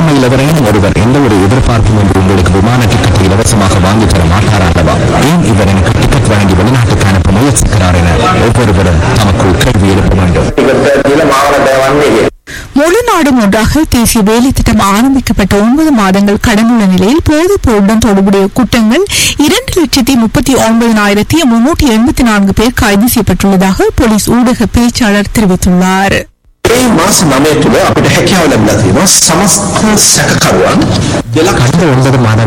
உண்மையில் எவரேனும் ஒருவர் எந்த ஒரு எதிர்பார்ப்பும் என்று உங்களுக்கு விமான டிக்கெட்டை இலவசமாக வாங்கி தர மாட்டார் அல்லவா ஏன் இவர் எனக்கு டிக்கெட் வழங்கி வெளிநாட்டுக்கு அனுப்ப முயற்சிக்கிறார் என ஒவ்வொருவரும் தமக்குள் கேள்வி எழுப்ப வேண்டும் முழு நாடும் ஒன்றாக தேசிய வேலை திட்டம் ஆரம்பிக்கப்பட்ட ஒன்பது மாதங்கள் கடந்துள்ள நிலையில் போதைப் பொருளுடன் தொடர்புடைய குற்றங்கள் இரண்டு லட்சத்தி முப்பத்தி ஒன்பதினாயிரத்தி முன்னூற்றி எண்பத்தி நான்கு பேர் கைது செய்யப்பட்டுள்ளதாக போலீஸ் ஊடக பேச்சாளர் தெரிவித்துள்ளார் ඒ මාස නමය තුළ අපිට හැකියාව ලැබිලා තියෙනවා සමස්ත සැකකරුවන් දෙලක් கடந்த ஒன்பது மாத